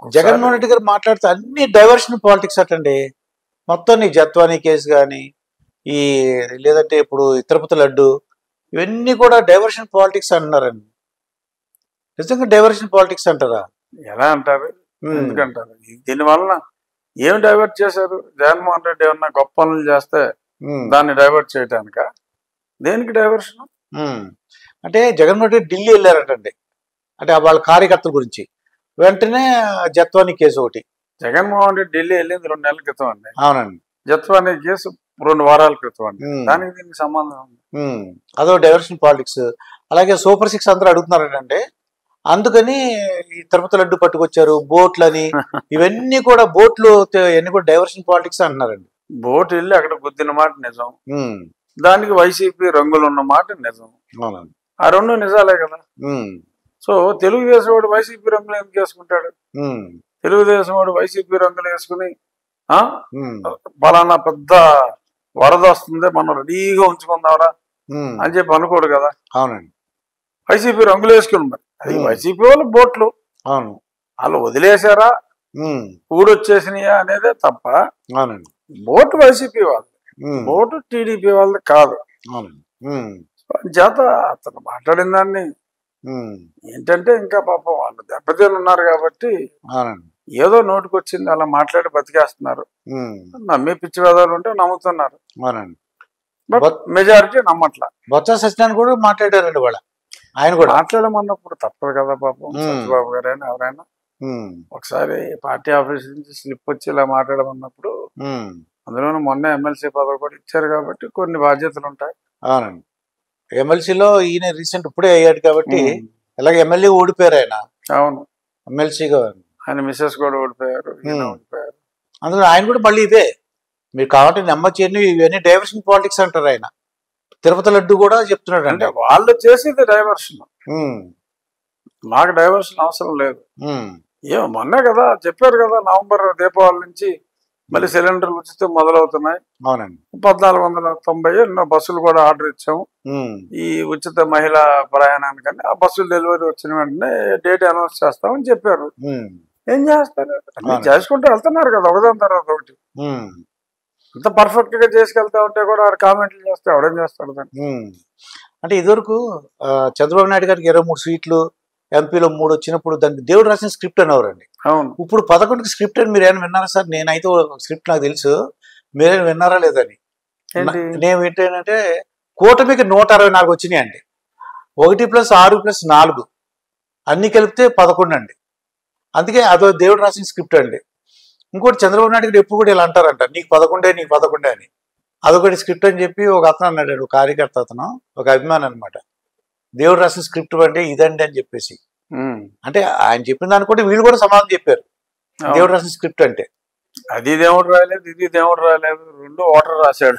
జగన్మోహన్ రెడ్డి గారు మాట్లాడుతూ అన్ని డైవర్షన్ పాలిటిక్స్ అటండి మొత్తం నీ జత్వానీ కేసు కానీ ఈ లేదంటే ఇప్పుడు ఈ తిరుపతి లడ్డు ఇవన్నీ కూడా డైవర్షన్ పాలిటిక్స్ అంటున్నారండి నిజంగా డైవర్షన్ పాలిటిక్స్ అంటారా ఎలా అంటారు ఉమ్, ఎందుకంటారు దీని వలన ఏం డైవర్ట్ చేశారు జగన్మోహన్ రెడ్డి ఏమన్నా గొప్ప పనులు చేస్తే ఉమ్, దాన్ని డైవర్ట్ చేయడానిక దేనికి డైవర్షన్ ఉమ్. అంటే జగన్మోహన్ రెడ్డి ఢిల్లీ వెళ్ళారటండి అంటే వాళ్ళ కార్యకర్తల గురించి వెంటనే జత్వానీ కేసు ఒకటి జగన్మోహన్ రెడ్డి ఢిల్లీ వెళ్ళింది రెండు నెలల క్రితం అండి అవునండి జత్వానీ కేసు రెండు వారాల క్రితం అండి ఉమ్. దానికి దీనికి సంబంధం ఉంది ఉమ్, అదో డైవర్షన్ పాలిటిక్స్ అలాగే సూపర్ సిక్స్ అందరూ అడుగుతున్నారంటే అందుకని ఈ తిరుపతి లడ్డు పట్టుకొచ్చారు బోట్లని ఇవన్నీ కూడా బోట్లు తే- ఇవన్నీ కూడా డైవర్షన్ పాలిటిక్స్ అంటున్నారండి బోట్ వెళ్ళి అక్కడ గుద్దిన మాట నిజం ఉమ్, దానికి వైసీపీ రంగులు ఉన్న మాట నిజం అవునండి ఆ రెండు నిజాలే కదా ఉమ్, సో తెలుగుదేశం వాడు వైసీపీ రంగులు ఎందుకు వేసుకుంటాడు ఉమ్, తెలుగుదేశం వాడు వైసీపీ రంగులు వేసుకుని ఆ ఉమ్, పలానా పెద్ద వరద వస్తుంది మనం రెడీగా ఉంచుకుందాంరా ఉమ్, అని చెప్పి అనుకోడు కదా అవునండి వైసీపీ రంగులు వేసుకుని మరి అది Hmm. వైసీపీ వాళ్ళు బోట్లు అవును వాళ్ళు వదిలేశారా ఉమ్, ఊడొచ్చేసినాయా అనేదే తప్ప అవునండి బోటు వైసీపీ వాళ్ళు ఉమ్, బోటు టీడీపీ వాళ్ళది కాదు అవునండి ఉమ్, చేత అతను మాట్లాడిన దాన్ని ఉమ్, ఏంటంటే ఇంకా పాపం వాళ్ళు దెబ్బతిని ఉన్నారు కాబట్టి అవునండి ఏదో నోటికి వచ్చింది అలా మాట్లాడి బతికేస్తున్నారు ఉమ్, నమ్మే పిచ్చి వేదాలు ఉంటే నమ్ముతున్నారు అవునండి బట్ బట్- మెజారిటీ నమ్మట్ల బొత్స సత్యనారాయణ కూడా మాట్లాడారండి వాళ్ళ ఆయన కూడా మాట్లాడమన్నప్పుడు తప్పదు కదా పాపం Hmm. సత్యబాబు గారైనా ఎవరైనా ఉమ్, ఒకసారి పార్టీ ఆఫీస్ నుంచి స్లిప్ వచ్చి ఇలా మాట్లాడమన్నప్పుడు ఉమ్, అందులోనూ మొన్న ఎమ్మెల్సీ పదవి కూడా ఇచ్చారు కాబట్టి కొన్ని బాధ్యతలు ఉంటాయి అవునండి ఎమ్మెల్సీలో ఈయన రీసెంట్ ఇప్పుడే అయ్యాడు కాబట్టి Hmm. అలాగే ఎమ్మెల్యే ఓడిపోయారు ఆయన అవును ఎమ్మెల్సీగా ఆయన మిస్సెస్ కూడా ఓడిపోయారు ఈయన Hmm. ఓడిపోయారు అందుకని ఆయన కూడా మళ్ళీ ఇదే మీరు కాబట్టి నమ్మచ్చు ఇవన్నీ డైవర్షన్ పాలిటిక్స్ అంటారు ఆయన తిరుపతి లడ్డు కూడా చెప్తున్నాడు అంటే అంటే వాళ్ళు చేసేది డైవర్షన్ మాకు డైవర్షన్ అవసరం లేదు ఏమో మొన్నే కదా చెప్పారు కదా నవంబర్ దీపావళి నుంచి మళ్ళీ సిలిండర్లు ఉచితం మొదలవుతున్నాయి అవునండి పద్నాలుగు వందల తొంభై ఎన్నో బస్సులు కూడా ఆర్డర్ ఇచ్చాము ఉమ్, ఈ ఉచిత మహిళా ప్రయాణానికని ఆ బస్సులు డెలివరీ వచ్చిన వెంటనే డేట్ అనౌన్స్ చేస్తామని చెప్పారు ఉమ్, ఏం చేస్తారు అన్ని అవును. చేసుకుంటూ వెళ్తున్నారు కదా ఒకదాని తర్వాత ఒకటి ఉమ్, అంత పర్ఫెక్ట్ గా చేసుకెళ్తా ఉంటే కూడా ఆడు కామెంట్లు చేస్తే ఎవడేం చేస్తాడు దాన్ని ఉమ్. అంటే ఇదివరకు ఆ, చంద్రబాబు నాయుడు గారికి ఇరవై మూడు సీట్లు ఎంపీలో మూడు వచ్చినప్పుడు దానికి దేవుడు రాసిన స్క్రిప్ట్ అనేవారండి అవును ఇప్పుడు పదకొండుకి స్క్రిప్ట్ అని మీరు ఏమైనా విన్నారా సార్ నేనైతే స్క్రిప్ట్ నాకు తెలుసు మీరేమైనా విన్నారా లేదని ఏంటి నా- నేను ఏంటంటే కూటమికి నూట అరవై నాలుగు వచ్చినాయి అండి ఒకటి ప్లస్ ఆరు ప్లస్ నాలుగు అన్ని కలిపితే పదకొండు అండి అందుకే అదో దేవుడు రాసిన స్క్రిప్ట్ అండి ఇంకోటి చంద్రబాబు నాయుడు గారు ఎప్పుడు కూడా ఇలా అంటారంట నీకు పదకొండే నీకు పదకొండే అని అదొకటి స్క్రిప్ట్ అని చెప్పి ఒక అతను అన్నాడు ఒక కార్యకర్త అతను ఒక అభిమాని అనమాట దేవుడు రాసిన స్క్రిప్ట్ అంటే ఇదండి అని చెప్పేసి ఉమ్. అంటే ఆయన చెప్పిన దాన్ని కూడా వీళ్ళు కూడా సమాధానం చెప్పారు అవును. దేవుడు రాసిన స్క్రిప్ట్ అంటే అది దేవుడు రాయలేదు ఇది దేవుడు రాయలేదు రెండు ఓటర్ రాశాడు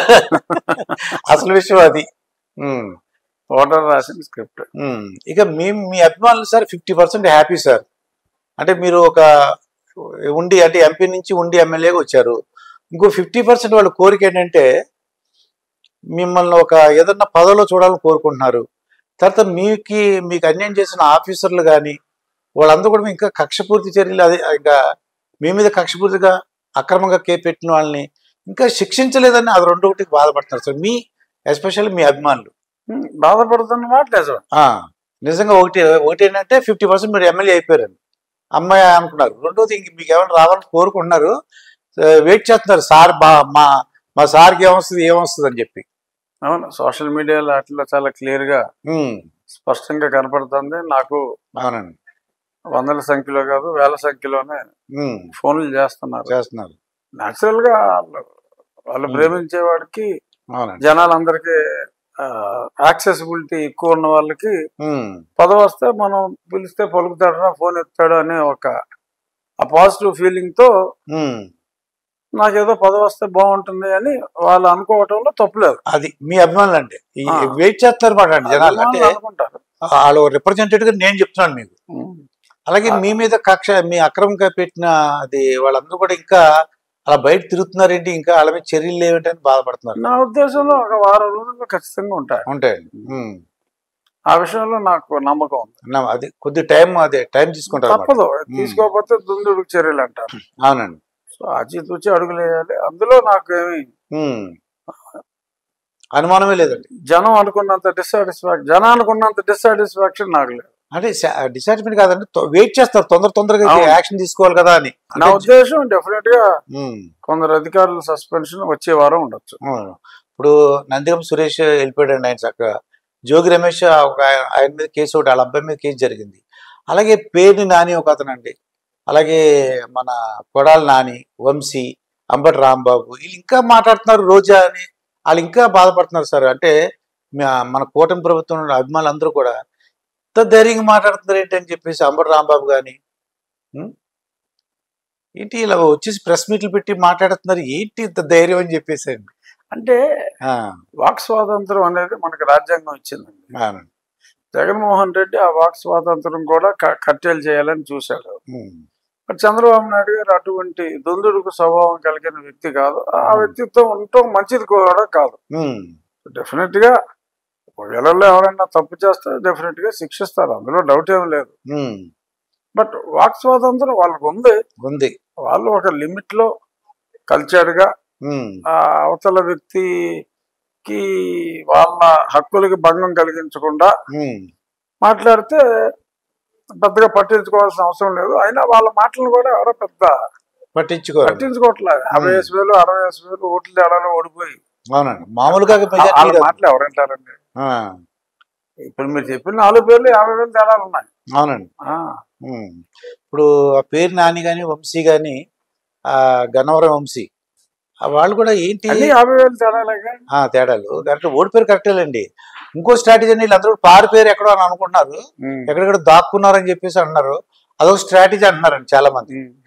అసలు విషయం అది ఉమ్. ఓటర్ రాసిన స్క్రిప్ట్ ఉమ్, ఇక మీ మీ అభిమానులు sir fifty percent happy sir అంటే మీరు ఒక ఉండి అంటే ఎంపీ నుంచి ఉండి ఎమ్మెల్యేగా వచ్చారు ఇంకో ఫిఫ్టీ పర్సెంట్ వాళ్ళ కోరిక ఏంటంటే మిమ్మల్ని ఒక ఏదన్నా పదవిలో చూడాలని కోరుకుంటున్నారు తర్వాత మీకు మీకు అన్యాయం చేసిన ఆఫీసర్లు కానీ వాళ్ళందరూ కూడా ఇంకా కక్షపూర్తి చర్యలు అదే ఇంకా మీ మీద కక్షపూర్తిగా అక్రమంగా కే పెట్టిన వాళ్ళని ఇంకా శిక్షించలేదని అది రెండు ఒకటి బాధపడుతున్నారు సార్ మీ ఎస్పెషల్లీ మీ అభిమానులు ఉమ్, బాధపడుతున్న మాట నిజం ఆ, నిజంగా ఒకటి ఒకటి ఏంటంటే ఫిఫ్టీ పర్సెంట్ మీరు ఎమ్మెల్యే అయిపోయారు అమ్మాయి అనుకున్నారు రెండోది ఇంక మీకు ఏమైనా రావాలని కోరుకుంటున్నారు వెయిట్ చేస్తున్నారు సార్ మా మా మా సార్కి ఏమొస్తుంది ఏమొస్తుంది అని చెప్పి అవును సోషల్ మీడియాలో అట్లా చాలా క్లియర్ గా ఉమ్, స్పష్టంగా కనపడుతుంది నాకు అవునండి వందల సంఖ్యలో కాదు వేల సంఖ్యలోనే ఉమ్, ఫోన్లు చేస్తున్నారు చేస్తున్నారు న్యాచురల్ గా వాళ్ళు వాళ్ళు Hmm. ప్రేమించే వాడికి అవునండి జనాలందరికీ యాక్సెసిబిలిటీ ఎక్కువ ఉన్న వాళ్ళకి ఉమ్, పదవి వస్తే మనం పిలిస్తే పలుకుతాడరా ఫోన్ ఎత్తాడు అనే ఒక ఆ పాజిటివ్ ఫీలింగ్ తో ఉమ్, నాకేదో పదవి వస్తే బాగుంటుంది అని వాళ్ళు అనుకోవటంలో తప్పులేదు అది మీ అభిమానులు అంటే ఆ. వెయిట్ చేస్తారు మాట అండి జనాలు అంటే అభిమానులు అనుకుంటారు వాళ్ళు రిప్రజెంటేటివ్ గా నేను చెప్తున్నాను మీకు అలాగే మీ మీద కక్ష మీ అక్రమంగా పెట్టిన అది వాళ్ళందరూ కూడా ఇంకా అలా బయట తిరుగుతున్నారేంటి ఇంకా వాళ్ళ మీద చర్యలు లేవంటే అని బాధపడుతున్నారు నా ఉద్దేశంలో ఒక వారం రోజుల్లో ఖచ్చితంగా ఉంటాయి ఉంటాయండి ఉమ్, ఆ విషయంలో నాకు నమ్మకం ఉంది నా- అది కొద్ది టైం అదే టైం తీసుకుంటారు అన్నమాట. తప్పదు తీసుకోకపోతే దుందుడుకు చర్యలు అంటారు అవునండి సో ఆచితూచి అడుగులు వేయాలి అందులో నాకు ఏమి ఉమ్. అనుమానమే లేదండి జనం అనుకున్నంత డిస్సాటిస్ఫాక్షన్ జనం అనుకున్నంత డిస్సాటిస్ఫాక్షన్ నాకు లేదు అంటే డిసైడ్మెంట్ కాదండి వెయిట్ చేస్తారు తొందర తొందరగా అవును. యాక్షన్ తీసుకోవాలి కదా అని నా ఉద్దేశం డెఫినెట్ గా ఉమ్. కొందరు అధికారుల సస్పెన్షన్ వచ్చే వారం ఉండొచ్చు అవును. ఇప్పుడు నందిగం సురేష్ వెళ్ళిపోయాడండి ఆయన చక్కగా జోగి రమేష్ ఒక ఆయన ఆయన మీద కేసు ఒకటి వాళ్ళ అబ్బాయి మీద కేసు జరిగింది అలాగే పేరుని నాని ఒక అతను అండి అలాగే మన కొడాల నాని వంశీ అంబటి రాంబాబు వీళ్ళు ఇంకా మాట్లాడుతున్నారు రోజా అని వాళ్ళు ఇంకా బాధపడుతున్నారు సార్ అంటే మా- మన కూటమి ప్రభుత్వం ఉన్న అభిమానులు అందరూ కూడా ఇంత ధైర్యంగా మాట్లాడుతున్నారు ఏంటి అని చెప్పేసి అంబటి రాంబాబు కానీ ఏంటి ఇలా వచ్చేసి ప్రెస్ మీట్లు పెట్టి మాట్లాడుతున్నారు ఏంటి ఇంత ధైర్యం అని చెప్పేసి అండి అంటే ఆ, వాక్ స్వాతంత్రం అనేది మనకి రాజ్యాంగం ఇచ్చిందండి అవునండి జగన్మోహన్ రెడ్డి ఆ వాక్ స్వాతంత్రం కూడా క- కట్టేలు చేయాలని చూశాడు ఉమ్, మరి చంద్రబాబు నాయుడు గారు అటువంటి దొందుడుకు స్వభావం కలిగిన వ్యక్తి కాదు ఆ వ్యక్తిత్వం ఉండటం మంచిది కూడా కాదు ఉమ్, డెఫినెట్ గా ఒకవేళ ఎవరైనా తప్పు చేస్తే డెఫినెట్ గా శిక్షిస్తారు అందులో డౌట్ ఏం లేదు ఉమ్, బట్ వాక్ స్వాతంత్రం వాళ్ళకు ఉంది ఉంది వాళ్ళు ఒక లిమిట్ లో కల్చర్డ్ గా ఉమ్, ఆ అవతల వ్యక్తికి వాళ్ళ హక్కులకి భంగం కలిగించకుండా ఉమ్, మాట్లాడితే పెద్దగా పట్టించుకోవాల్సిన అవసరం లేదు అయినా వాళ్ళ మాటలు కూడా ఎవరో పెద్ద పట్టించుకోరు పట్టించుకోవట్లేదు యాభై వేసు వేలు అరవై వేసు వేలు ఓట్లు తేడాలో ఓడిపోయి అవునండి మామూలుగా వాళ్ళ మెజారిటీ కాదు. మాటలు ఎవరంటారండి ఆ, ఇప్పుడు మీరు చెప్పిన నాలుగు పేర్లు యాభై వేలు తేడాలు ఉన్నాయి అవునండి ఆ, ఉమ్. ఇప్పుడు ఆ పేరు నాని కానీ వంశీ కానీ ఆ గన్నవరం వంశీ ఆ వాళ్ళు కూడా ఏంటి అన్ని యాభై వేలు తేడాలేగా ఆ తేడాలు కరెక్ట్ ఓడిపోయారు కరెక్టేలండి ఇంకో స్ట్రాటజీ అని వీళ్ళందరూ పారిపోయారు ఎక్కడో అని అనుకుంటున్నారు ఉమ్. ఎక్కడెక్కడ దాక్కున్నారని చెప్పేసి అంటున్నారు అదొక స్ట్రాటజీ అంటున్నారండి చాలా మంది ఉమ్.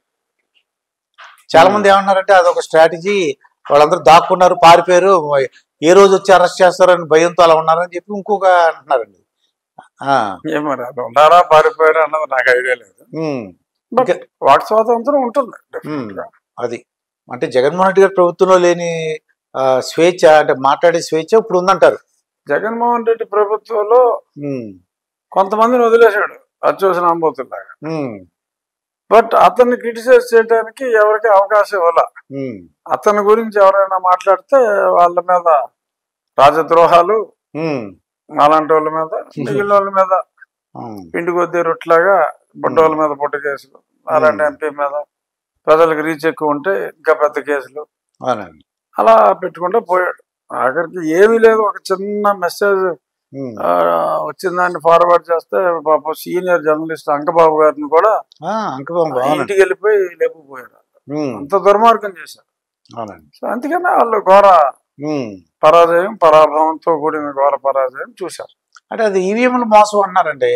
చాలా మంది ఏమన్నారంటే అదొక స్ట్రాటజీ వాళ్ళందరూ దాక్కున్నారు పారిపోయారు ఏ రోజు వచ్చి అరెస్ట్ చేస్తారని భయంతో అలా ఉన్నారని చెప్పి ఇంకొక అంటున్నారండి ఆ, ఏమో మరి అది ఉన్నారా పారిపోయారా అన్నది నాకు ఐడియా లేదు ఉమ్, బట్ వాక్ స్వాతంత్రం ఉంటుంది ఉమ్, అది అంటే జగన్మోహన్ రెడ్డి గారి ప్రభుత్వంలో లేని ఆ, స్వేచ్ఛ అంటే మాట్లాడే స్వేచ్ఛ ఇప్పుడు ఉందంటారు జగన్మోహన్ రెడ్డి ప్రభుత్వంలో ఉమ్, కొంతమందిని వదిలేశాడు అచ్చోసిన అంబోతుల్లాగా ఉమ్, బట్ అతన్ని క్రిటిసైజ్ చేయడానికి ఎవరికి అవకాశం ఇవ్వాల ఉమ్, అతని గురించి ఎవరైనా మాట్లాడితే వాళ్ళ మీద రాజద్రోహాలు ఉమ్, అలాంటి వాళ్ళ మీద మిగిలిన వాళ్ళ మీద ఉమ్, పిండి కొద్దీ రొట్లాగా బుడ్డోళ్ళ మీద పుట్ట కేసులు అలాంటి Hmm. ఎంపీ మీద ప్రజలకు రీచ్ ఎక్కువ ఉంటే ఇంకా పెద్ద కేసులు అవునండి అలా పెట్టుకుంటూ పోయాడు ఆఖరికి ఏమీ లేదు ఒక చిన్న మెసేజ్ ఉమ్, వచ్చిందాన్ని ఫార్వర్డ్ చేస్తే పాప సీనియర్ జర్నలిస్ట్ అంకబాబు గారిని కూడా ఆ, అంకబాబు అవునండి ఇంటికి వెళ్ళిపోయి లేకపోయారు ఉమ్, అంత దుర్మార్గం చేశారు అవునండి సో అందుకనే వాళ్ళు ఘోర ఉమ్. పరాజయం పరాభవంతో కూడిన ఘోర పరాజయం చూశారు అంటే అది ఈవీఎంలు మోసం అన్నారండి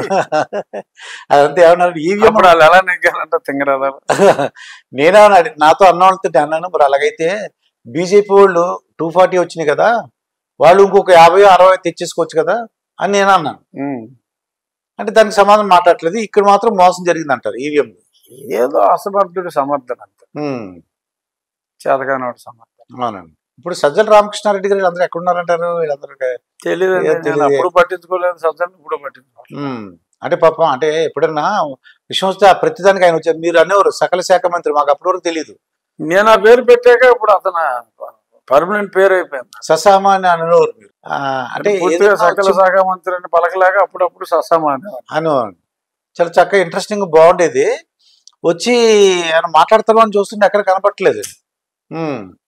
అదంతా ఏమన్నారు ఈవీఎం అప్పుడు వాళ్ళు ఎలా నెగ్గారంటే తింగరాదాలు నేనే అన్నాడు నాతో అన్న వాళ్ళతో అన్నాను మరి అలాగైతే బీజేపీ వాళ్ళు టూ ఫార్టీ వచ్చినాయి కదా వాళ్ళు ఇంకొక యాభై అరవై తెచ్చేసుకోవచ్చు కదా అని నేను అన్నాను అంటే దానికి సమాధానం మాట్లాడలేదు ఇక్కడ మాత్రం మోసం జరిగింది అంటారు ఈవీఎం ఏదో అసమర్థుడు సమర్థన అంత చేతగానోడు సమర్థన అవునండి ఇప్పుడు సజ్జల రామకృష్ణారెడ్డి గారు వీళ్ళందరూ ఎక్కడ ఉన్నారంటారు వీళ్ళందరూ తెలియదు ఏ తెలియదు. అప్పుడు పట్టించుకోలేదు సజ్జన్ ఇప్పుడు పట్టించుకోలేదు ఉమ్. అంటే పాపం అంటే ఎప్పుడన్నా విషయం వస్తే ఆ ప్రతిదానికి ఆయన వచ్చారు మీరు అనేవారు సకల శాఖ మంత్రి మాకు అప్పటి వరకు తెలియదు నేను ఆ పేరు పెట్టాక ఇప్పుడు అతను పర్మనెంట్ పేరు అయిపోయింది ససామా అని అనేవారు మీరు ఆ, అంటే పూర్తిగా ఏదైనా సకల వచ్చి- శాఖ మంత్రి అని పలకలాగా అప్పుడప్పుడు ససామాన్యం అను చాలా చక్కగా ఇంట్రెస్టింగ్ బాగుండేది వచ్చి ఆయన మాట్లాడతారు అని చూస్తుంటే ఎక్కడ కనపట్లేదు ఉమ్,